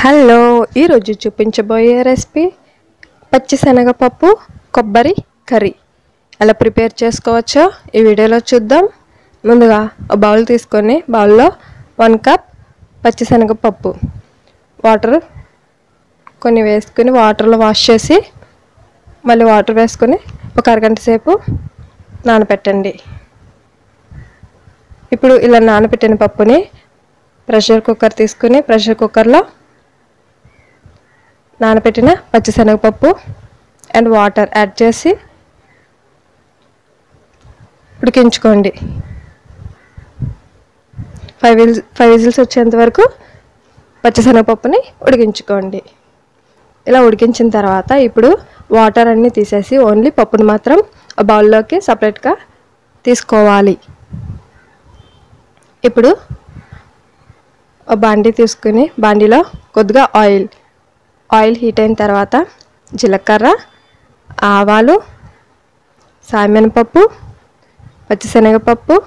hello ఈరోజు చూపించబోయే recipe పచ్చిశనగపప్పు కొబ్బరి కర్రీ ఎలా ప్రిపేర్ చేసుకోవచ్చో ఈ వీడియోలో చూద్దాం ముందుగా ఒక బౌల్ తీసుకొని బౌల్లో వన్ కప్ పచ్చిశనగపప్పు వాటర్ కొన్ని వేసుకుని వాటర్లో వాష్ చేసి మళ్ళీ వాటర్ వేసుకొని ఒక అరగంట సేపు నానబెట్టండి ఇప్పుడు ఇలా నానబెట్టిన పప్పుని ప్రెషర్ కుక్కర్ తీసుకుని ప్రెషర్ కుక్కర్లో నానబెట్టిన పచ్చిశనగపప్పు అండ్ వాటర్ యాడ్ చేసి ఉడికించుకోండి ఫైవ్ విజిల్స్ ఫైవ్ విజిల్స్ వచ్చేంత వరకు పచ్చిశనగపప్పుని ఉడికించుకోండి ఇలా ఉడికించిన తర్వాత ఇప్పుడు వాటర్ అన్నీ తీసేసి ఓన్లీ పప్పుని మాత్రం బౌల్లోకి సపరేట్గా తీసుకోవాలి ఇప్పుడు ఒక బాండీ తీసుకుని బాండీలో కొద్దిగా ఆయిల్ ఆయిల్ హీట్ అయిన తర్వాత జీలకర్ర ఆవాలు సాయమినపప్పు పచ్చిశనగపప్పు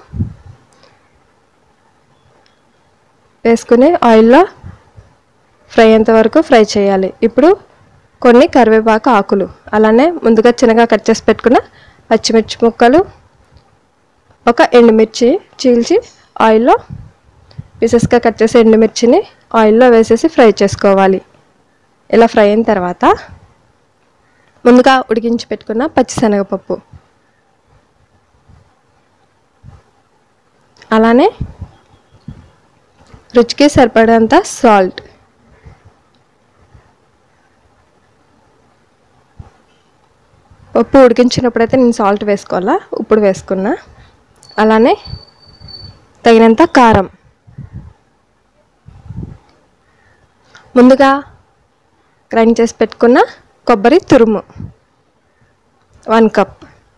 వేసుకుని ఆయిల్లో ఫ్రై అయ్యేంత వరకు ఫ్రై చేయాలి ఇప్పుడు కొన్ని కరివేపాకు ఆకులు అలానే ముందుగా చిన్నగా కట్ చేసి పెట్టుకున్న పచ్చిమిర్చి ముక్కలు ఒక ఎండుమిర్చి చీల్చి ఆయిల్లో పీసెస్గా కట్ చేసి ఎండుమిర్చిని ఆయిల్లో వేసేసి ఫ్రై చేసుకోవాలి ఇలా ఫ్రై అయిన తర్వాత ముందుగా ఉడికించి పెట్టుకున్న పచ్చిశనగపప్పు అలానే రుచికి సరిపడేంత సాల్ట్ పప్పు ఉడికించినప్పుడైతే నేను సాల్ట్ వేసుకోవాలా ఇప్పుడు వేసుకున్నా అలానే తగినంత కారం ముందుగా గ్రైండ్ చేసి పెట్టుకున్న కొబ్బరి తురుము వన్ కప్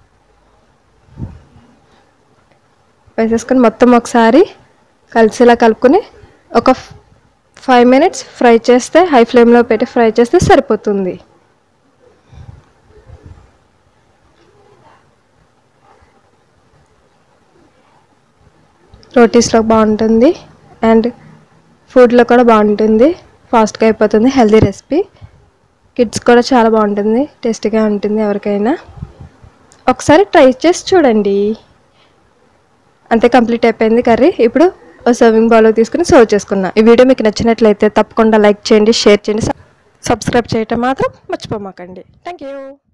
వేసేసుకొని మొత్తం ఒకసారి కలిసిలా కలుపుకొని ఒక ఫైవ్ మినిట్స్ ఫ్రై చేస్తే హై ఫ్లేమ్లో పెట్టి ఫ్రై చేస్తే సరిపోతుంది రోటీస్లో బాగుంటుంది అండ్ ఫుడ్లో కూడా బాగుంటుంది ఫాస్ట్గా అయిపోతుంది హెల్తీ రెసిపీ కిడ్స్ కూడా చాలా బాగుంటుంది టేస్టీగా ఉంటుంది ఎవరికైనా ఒకసారి ట్రై చేసి చూడండి అంతే కంప్లీట్ అయిపోయింది కర్రీ ఇప్పుడు సర్వింగ్ బౌల్లో తీసుకుని సర్వ్ చేసుకున్నా ఈ వీడియో మీకు నచ్చినట్లయితే తప్పకుండా లైక్ చేయండి షేర్ చేయండి సబ్స్క్రైబ్ చేయటం మాత్రం మర్చిపోమాకండి థ్యాంక్ యూ